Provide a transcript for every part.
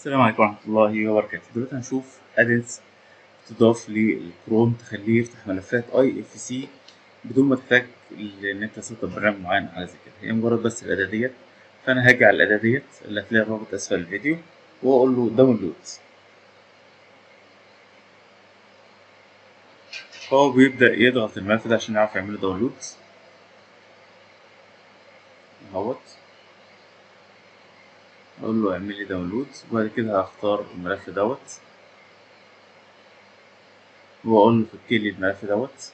السلام عليكم ورحمة الله وبركاته دلوقتي هنشوف ادنس تضاف للكروم تخليه يفتح ملفات اي اف سي بدون ما تحتاج ان انت تسطب برنامج معين على زي كده هي مجرد بس الاداة ديت فانا هاجي على الاداة ديت اللي هتلاقي الرابط اسفل الفيديو واقول له داونلود فهو بيبدأ يضغط الملف ده عشان يعرف يعمله داونلود اهوت اقول له اعمل لي داونلود وبعد كده هختار الملف دوت واقول له فك لي الملف دوت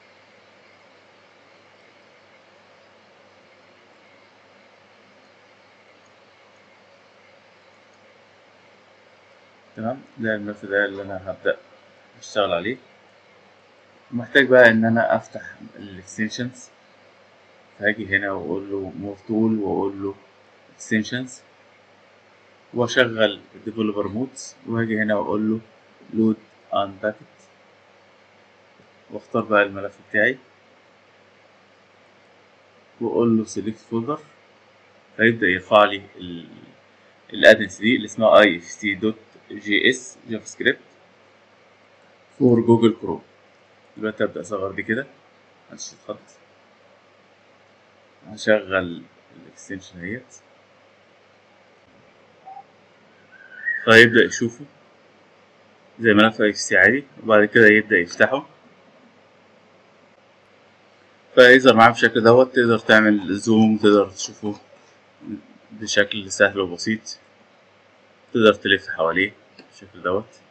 تمام ده الملف ده اللي انا هبدأ اشتغل عليه محتاج بقى ان انا افتح الاكستنشنز فهاجي هنا واقول له مور تول واقول له اكستنشنز واشغل الديفلوبر مودز وهاجي هنا واقول له لود ان باكت واختار بقى الملف بتاعي واقول له سيلكت فولدر فيبدا يرفع لي الادنس دي اللي اسمها اي اف تي دوت جي اس جافا سكريبت فور جوجل كروم دلوقتي ابدا اصغر دي كده محدش يتخض هشغل الاكستنشن اهيت فيبدأ يشوفه زي ملف اكس تي عادي وبعد كده يبدأ يفتحه فيظهر معاه بالشكل دوت تقدر تعمل زوم تقدر تشوفه بشكل سهل وبسيط تقدر تلف حواليه بالشكل دوت